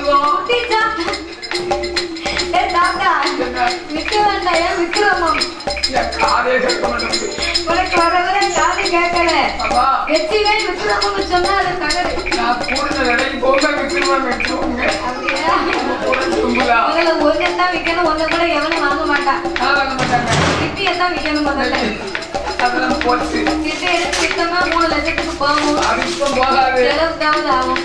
விக்கிறோம் குட்டி தாத்தா ஏ தாத்தா விக்க வேண்டாம் ஏன் விக்ரமம் என் காதே கேட்க மாட்டேங்குது உனக்கு வர வர காது கேட்கல அம்மா வெற்றிவே விக்ரமம்னு சொன்னா அது தகடு நான் கூடுதல் விலைக்கு போக விக்கிறோம் விக்கிறோங்க அப்படியா தும்புலா முதல்ல ஒன்னு தான் விக்கணும் ஒண்ணு கூட எவனும் வாங்க மாட்டான் நான் வாங்க மாட்டாங்க கிட்டியை தான் விக்கணும் முதல்ல அதெல்லாம் போச்சு கிட்டி எடுத்து வித்தோம்னா மூணு லட்சத்துக்கு போகும் அதுக்கும் போகாது செலவுக்காவது ஆகும்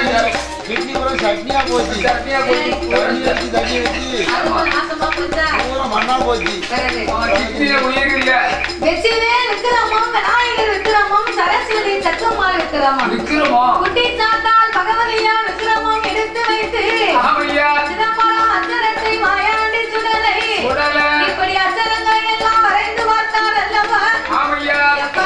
கிட்னி பூரா சட்னியா போச்சு சட்னியா போச்சு தண்ணி வச்சு தண்ணி வச்சு அதுவும் நாசமா போச்சா பூரா மண்ணா போச்சு பிறகு கிட்னியில உயிர் இல்ல வெற்றிவே விக்ரமம் விநாயகர் விக்ரமம் சரஸ்வதி சத்தமா விக்ரமம் விக்கிறோமோ குட்டி சாத்தால் பகவதியா விக்ரமம் எடுத்து வைத்து ஆமையா சிதம்பரம் அச்சரத்தை மாயாண்டி சுடலை உடல இப்படி அச்சரங்களை எல்லாம் வரைந்து பார்த்தார் அல்லவா ஆமையா எப்ப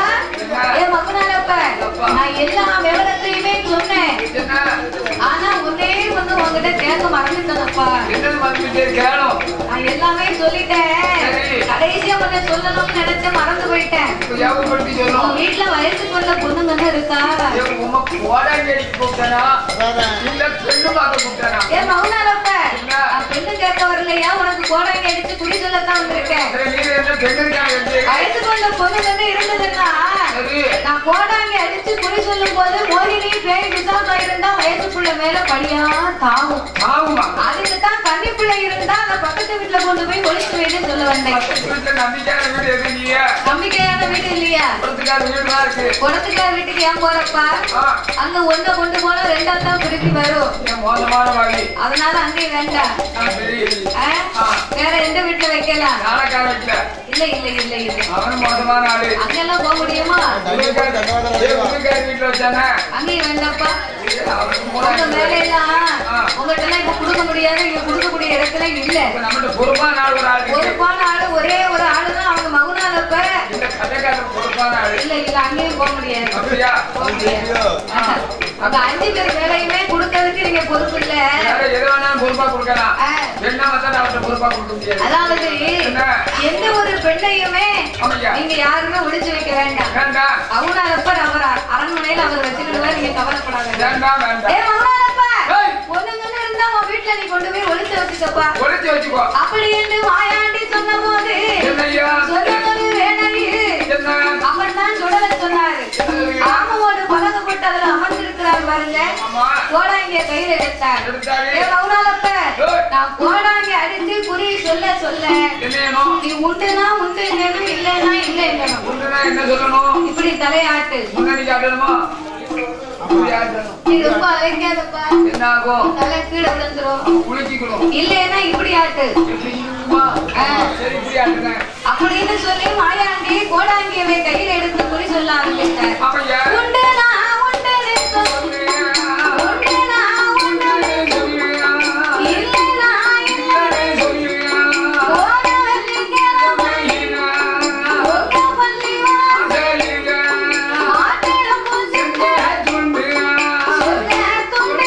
ஏ மகனாரப்ப நான் எல்லா விவரத்தையுமே சொன்னேன் என்ன ஆனா ஒன்னே வந்து உங்ககிட்ட கேட்க மறந்துட்டேனப்பா என்னது வந்துட்டே கேளும் நான் எல்லாமே சொல்லிட்டேன் சரி. கடைசியா ஒண்ணு சொல்லணும்னு நினைச்சேன் மறந்து போயிட்டேன் இப்ப ஞாபகப்படுத்தி உன் சொல்லும் வீட்டுல வயசுக்கு வந்த பொண்ணுங்க இருக்கா உமா கோடாங்கடிக்கு கூப்பிட்டனா அதான் இல்ல பெண்ணு பார்க்க கூப்பிட்டனா ஏ மௌனாரப்ப என்ன? நான் பெண்ணு கேட்க வரலையா உனக்கு கோடாங்கி அடிச்சு குடி சொல்லத்தான் வந்திருக்கேன் சரி, நீங்க என்ன பெண்ணு இருக்காங்க வயசுக்கு வந்த பொண்ணுங்க இருந்ததுன்னா சரி நான் கோடாங்கி அடிச்சு குடி சொல்லும் போது மோகினி பேய் விசாசா இருந்தா வயசு புள்ள மேல படியா தாவும் ஆகுமா அதுக்கு தான் கன்னி பிள்ளை இருந்தா அந்த பக்கத்து வீட்டுல கொண்டு போய் ஒழிச்சு வைன்னு சொல்ல வந்தேன் வீட்டுல நம்பிக்கையான வீடு எது இல்லையா நம்பிக்கையான வீடு இல்லையா குளத்துக்கார வீடு தான் இருக்கு குளத்துக்கார வீட்டுக்கு ஏன் போறப்பா ஆ, அங்க ஒண்ண கொண்டு போனா ரெண்டா தான் திருப்பி வரும் இங்க மோசமான வழி அதனால அங்கேயும் வேண்டாம் ஆ, சரி ஆ? வேற எந்த வீட்டுல வைக்கலாம் நாளைக்கார வைக்கல இல்ல இல்ல இல்ல இல்ல அவனும் மோசமான ஆளு அங்கெல்லாம் போக முடியுமா தண்ணி போட்டு தண்டவாளம் வரைவா. வீட்டுக்கார வீட்டுல வச்சானே அங்கேயும் வேண்டாப்பா அவனுக்கு உங்க மூணாவது வேலையெல்லாம் உங்ககிட்ட எல்லாம் இப்ப கொடுக்க முடியாது இங்க கொடுக்கக்கூடிய இடத்துல இல்ல இப்ப நம்மகிட்ட பொறுப்பான ஆள் ஒரு ஆள் இருக்கு பொறுப்பான ஆளு ஒரே ஒரு ஆளுதான் அவங்க மகுனாலப்ப இந்த கதைக்காரர் பொறுப்பான ஆளு இல்ல இல்ல அங்கேயும் போக முடியாது அப்படியா போக முடியாது ஐயோ. அந்த அஞ்சு பேர் வேலையுமே கொடுக்கறதுக்கு நீங்க பொறுப்பு இல்ல வேற எது வேணாலும் பொறுப்பா கொடுக்கலாம் ஆ, என்ன வந்தா அவர்கிட்ட பொறுப்பா கொடுக்க முடியாது அதாவது என்ன? எந்த ஒரு பெண்ணையுமே ஆமையா நீங்க யாருமே ஒளிச்சு வைக்க வேண்டாம் வேண்டாம் மகுனாலப்ப அவர் அரண்மனையில அவர் வச்சுக்கிடுவார் நீங்க கவலைப்படாத வேண்டாம் வேண்டாம் ஏ மகுனாலப்ப ஏய். பொண்ணுங்கன்னு இருந்தா உன் வீட்டுல நீ கொண்டு போய் ஒளிச்சு வச்சுக்கப்பா ஒளிச்சு வச்சுக்கோ அப்படி என்று மாயாண்டி சொன்ன போது என்னய்யா சொன்னது வேணடி என்ன அவன் தான் சுடல சொன்னாரு ஆமவோடு பழகப்பட்டு அதுல அமர்ந்திருக்கிறார் பாருங்க ஆமா கோடாங்கிய கையில எடுத்தார் எடுத்தாரு ஏ மௌனாலப்ப நான் கோடாங்கி அடிச்சு குறி சொல்ல சொல்ல என்ன வேணும் நீ உண்டுனா உண்டு என்னன்னு இல்லைன்னா இல்லை என்னணும் உண்டுனா என்ன சொல்லணும் இப்படி தலையாட்டு முன்னாடி காட்டணுமா அப்படி ஆட்டணும் நீ ரொம்ப அழைக்காதப்பா என்ன ஆகும் தலை கீழே விழுந்துரும் குளிச்சிக்கணும் இல்லைன்னா இப்படி ஆட்டு எப்படிமா? ஆ. சரி இப்படி ஆட்டுறேன் அப்படின்னு சொல்லி மாயாண்டி கோடாங்கியவை கையில எடுத்து குறி சொல்ல ஆரம்பித்தார் ஆமையா உண்டுனா உண்டு நிற்கும் உண்டுனா உண்டு இல்லைனா இல்லை போன வெள்ளிக்கிழமை உங்க பள்ளி வாசல் ஆட்டிடம் பூசிட்டு சொன்ன துண்டு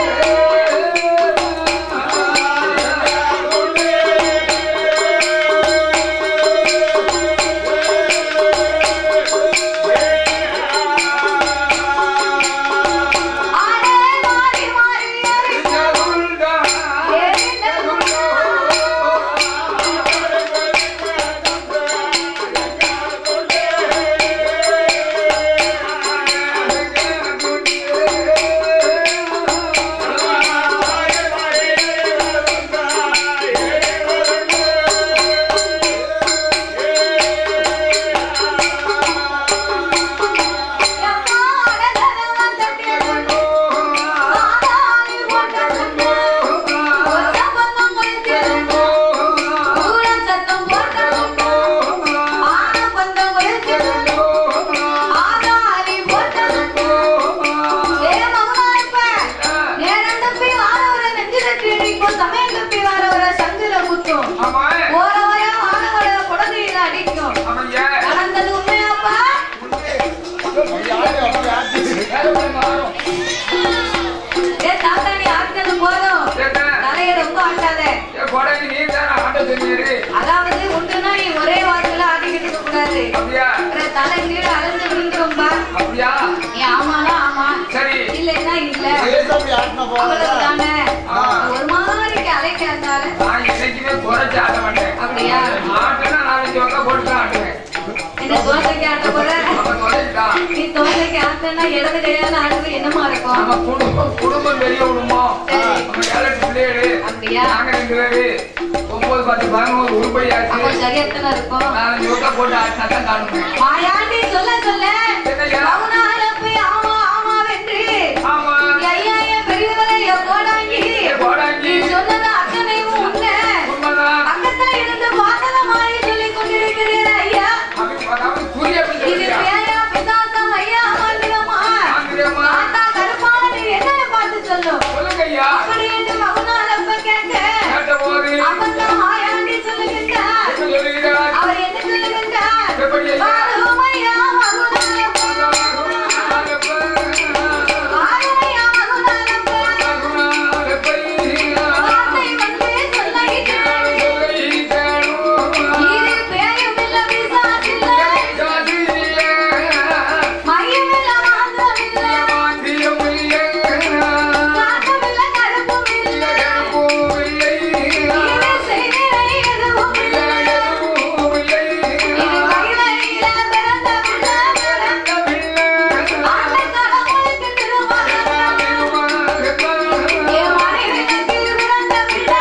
ஆடே மாறி மாறி ஏறிட்ட ஏறிட்ட குண்டா. எப்பா அடதடவன் தட்டிய குண்டு. ஆடாளி போட்ட குண்டு. ஒத்த பந்தம் குளித்த குண்டு. ஊர சத்தம் போட்ட குண்டு. ஆன பந்தம் குளித்த குண்டு. ஆடாளி போட்ட குண்டு. ஏ மகனார்ப்ப, நேரம் தப்பி வாரவரை நெஞ்சில கிழிக்கும், சமயம் தப்பி வாரவரை சங்குல குத்தும். போறவரை வாரவரை குடந்தையில அடிக்கும். நடந்தது உண்மையாப்பா? யாரு அப்படி ஆச்சு? ஏ தாத்தா, நீ ஆட்டினது போதும். தலையை ரொம்ப ஆட்டாத. அதாவது உண்டுனா நீ ஒரே வாரத்துல ஆட்டிக்கிட்டு இருக்க கூடாது அப்புறம் தலை கீழே அலைஞ்சு விழுந்துரும்பா நீ ஆமானா ஆமா சரி இல்லைன்னா இல்ல லேசா அப்படி ஆட்டினா போகாதா? அவ்வளவுதானே ஆ. ஆட்டுனா இடது கையால ஆடுறது என்னமா இருக்கும் நம்ம குடும்பம் குடும்பம் பெரிய குடும்பம் சரி. நம்ம ஏழு எட்டு பிள்ளைகளு அப்படியா? நாங்க ரெண்டு பேரு ஒன்பது பத்து பதினோரு உருப்படி அப்போ ஆச்சு சரியத்தனை இருக்கும் நாலஞ்சு ஒட்டா போட்டு ஆட்டினா தான் காணும் மாயாண்டி சொல்ல சொல்ல என்னய்யா? மௌனால போய் ஆமா ஆமா வென்று ஆமா ஐயா என் பெரியவரை கோடாங்கி ஏ போடாங்கி நீ சொன்னது அத்தனையும் உண்மை உண்மைதான் பக்கத்துல இருந்து பார்த்தத மாதிரி சொல்லிக் கொண்டிருக்கிறீர் ஐயா அப்படி அதாவது புரிய அப்படி இது சொல்லியா பேயா பிசாசம் ஐயா மந்திரமா ஆங்கிலமா தாத்தா கருப்பான நீ என்னன்னு பார்த்து சொல்லும் சொல்லுங்க ஐயா அப்படி என்று மகனாலப்ப கேட்க கேட்ட போது அப்பதான் மாயாண்டி சொல்லுகின்றார் என்ன சொல்லுகிறார் அவர் என்ன சொல்லுகின்றார் எப்படி ஐயா? பாருமையா மகனாலப்ப பாருமையா மகனாலப்ப வார்த்தை வந்து சொல்லிட்டார் இது பேயும் இல்ல பிசாசில்ல மையம் இல்ல மாந்திரம் இல்ல காட்டும் இல்ல கருப்பும் இல்ல இது செய்திரை எதுவும் இல்ல இது கைலையில பிறந்த பிள்ளை ஆண்டை கடவுளுக்கு திருமகன் என் மனைவிக்கு பிறந்த பிள்ளை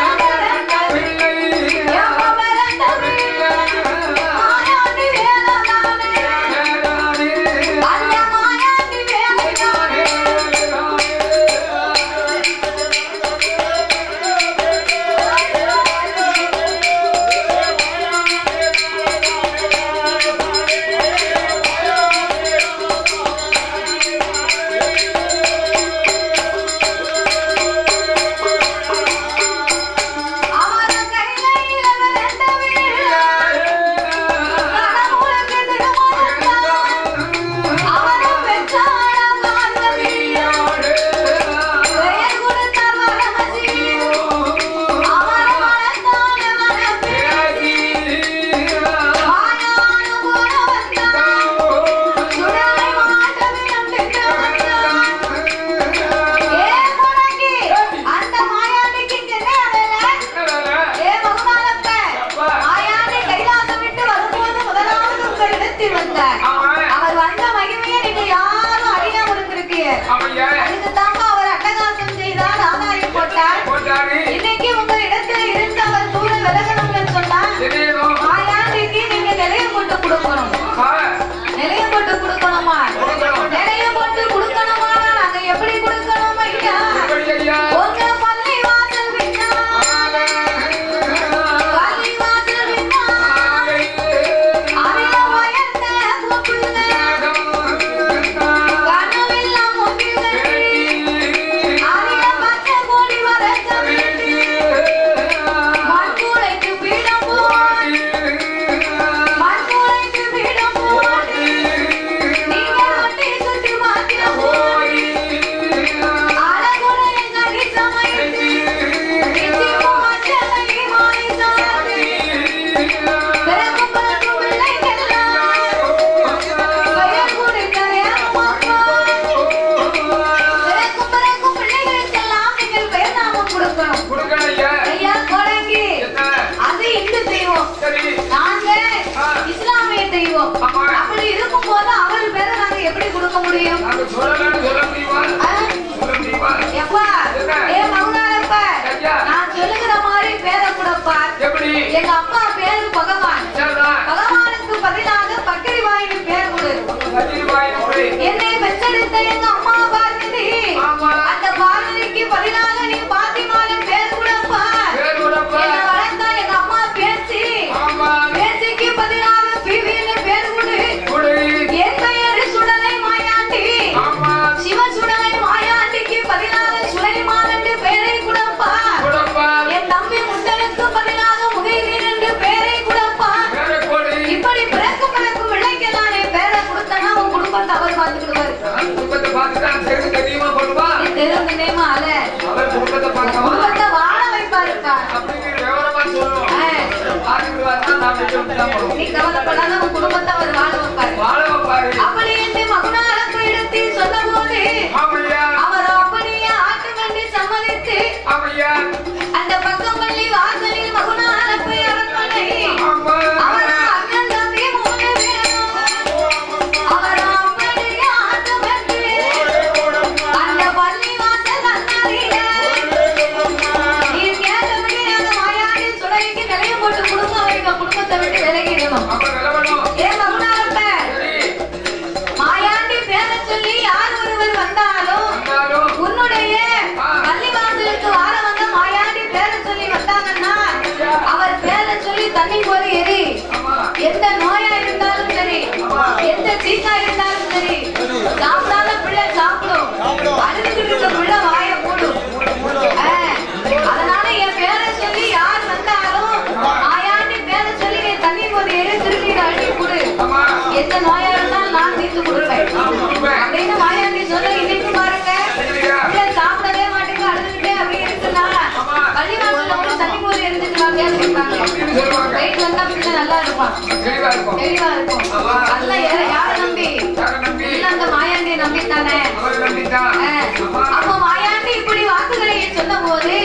எப்ப பிறந்த பிள்ளை மாயாண்டி வேலதானே அந்த மாயாண்டி வேலதானே அவர கைலையில பிறந்த பிள்ளை கடவுளுக்கு திருமகன் அவரும் பெற்றாள பார்வதி பெயர் கொடுத்த வரமதி அவர வளர்த்தான வரப்பே மாயானு போல வந்தான் சுடலை மாட்டவிடம் திட்ட வந்தான் ஏ முடங்கி அந்த மாயாண்டிக்கு என்ன வேலை ஏ மகுமாரப்ப மாயாண்டி கைலாசம் விட்டு வரும்போது முதலாவது உங்கள் இடத்தில் வந்தார் அவர் வந்த மகிமையை நீங்க யாரும் அறியாம இருந்திருக்கீங்க அதுக்கு தாங்க அவர் அட்டகாசம் செய்தார் ஆதாயம் போட்டார் இன்னைக்கு உங்க இடத்துல இருந்து அவர் தூர விலகணும்னு சொன்னா மாயாண்டிக்கு நீங்க நிலைய போட்டு கொடுக்கணும் நிலைய போட்டு கொடுக்கணுமா நிலைய போட்டு கொடுக்கணுமா நாங்க எப்படி கொடுக்கணும் ஐயா உங்க பள்ளி வாசல் விட்டா பள்ளி வாசல் விட்டா அரிய வயந்த கூப்பிடுங்க கனவெல்லாம் ஒப்பிடுங்க அரிய பச்சை கோழி வரச்ச வேண்டி மண்கூடைக்கு பீடம் போட்டு மண்கூடைக்கு பீடம் போட்டு நீங்க ரொட்டி சுட்டு மாத்திரம் போய் அழகுடைய கறி சமைத்து நிச்சயமும் மச்சலை மாறி சாப்பிட்டு பிறக்கும் பிறக்கும் பிள்ளைக்கெல்லாம் பெயர் கொடுக்க வேணுமாப்பா பிறக்கும் பிறக்கும் பிள்ளைகளுக்கெல்லாம் நீங்கள் பெயர் நாமம் கொடுக்கணும் ஐயா கொடங்கி அது இந்து தெய்வம் நாங்க இஸ்லாமிய தெய்வம் அப்படி இருக்கும் போது அவர் பேரை நாங்க எப்படி கொடுக்க முடியும் ஆ? எப்பா ஏ மௌனாரப்பா நான் சொல்லுகிற மாதிரி பேரை கொடுப்பா எப்படி எங்க அப்பா பேரு பகவான் பகவானுக்கு பதிலாக பக்கரி வாயினு பேர் கொடு என்னை பெற்றெடுத்த எங்க அம்மா பார்வதி ஆமா. அந்த பார்வதிக்கு பதிலாக நீ பாத்திமாவின் பேர் கொடுப்பா என்னை வளர்த்தா எங்க அம்மா பேச்சு பேச்சுக்கு பதிலாக பிவின்னு பேர் கொடு என் பெயரு சுடலை மாயாண்டி சிவ சுடலை மாயாண்டிக்கு பதிலாக சுலைமான் என்று பெயரை கொடுப்பா என் தம்பி முண்டனுக்கு பதிலாக முகைவீர் என்று பெயரை கொடுப்பா இப்படி பிறக்கு பிறக்கு விளைக்கெல்லாம் என் பேரை கொடுத்தனா உன் குடும்பத்தை அவர் பார்த்துக்கிடுவாரு நீ தெரிந்த நேமா அல்ல குடும்பத்தை வாழ வைப்பாருக்கா நீ கவலைப்படாத உன் குடும்பத்தை அவர் வாழ வைப்பாரு அப்படி என்று மகுனாரப்ப இடத்தில் சொன்ன போது அவர் அப்படியே ஆட்டு கண்டு சம்மதித்து அந்த பக்கம் பள்ளி வாசலில் மகுனாரப்பை அரண்மனை அவர் அண்ணன் தம்பி மூணு பேரும் அவர் அப்படியே ஆட்டு கண்டு இடத்தை விட்டு விலகிடணும் அப்ப விலவணும். ஏ மகுனாரப்ப சரி. மாயாண்டி பேரை சொல்லி யார் ஒருவர் வந்தாலும் வந்தாலும் உன்னுடைய பள்ளிவாசலுக்கு வார வந்த மாயாண்டி பேரை சொல்லி வந்தாங்கன்னா அவர் பேரை சொல்லி தண்ணி போது எரி ஆமா. எந்த நோயா இருந்தாலும் சரி எந்த சீக்கா இருந்தாலும் சரி சாப்பிடாத பிள்ளை சாப்பிடும் அழுதுகிட்டு இருக்க பிள்ளை வாய மூடும் ஆ, அதனால என் பேரை சொல்லி யார் வந்தாலும் மாயாண்டி பேரை சொல்லி என் தண்ணி போது எரி திருப்பி அழுதி கொடு ஆமா. எந்த நோயா இருந்தாலும் நான் தீர்த்து கொடுப்பேன் அப்படின்னு மாயாண்டி சொல்ல இன்னைக்கு பாருங்க சரியா? பிள்ளை சாப்பிடவே மாட்டேங்க அழுதுகிட்டே அப்படியே இருக்குன்னா பள்ளிவாசல்ல வந்து தண்ணி போது எரிஞ்சுட்டு வாங்க அப்படிம்பாங்க அப்படின்னு சொல்லுவாங்க. வெயிட் வந்தா பிள்ளை நல்லா இருப்பான் தெளிவா இருக்கும். தெளிவா இருக்கும் ஆமா. அதுல யார- யாரை நம்பி யாரை நம்பி? இல்ல அந்த மாயாண்டியை நம்பித்தானே அவரை நம்பித்தான். ஆ. ஆமா. அப்போ மாயாண்டி இப்படி வாக்குகளை சொன்ன போது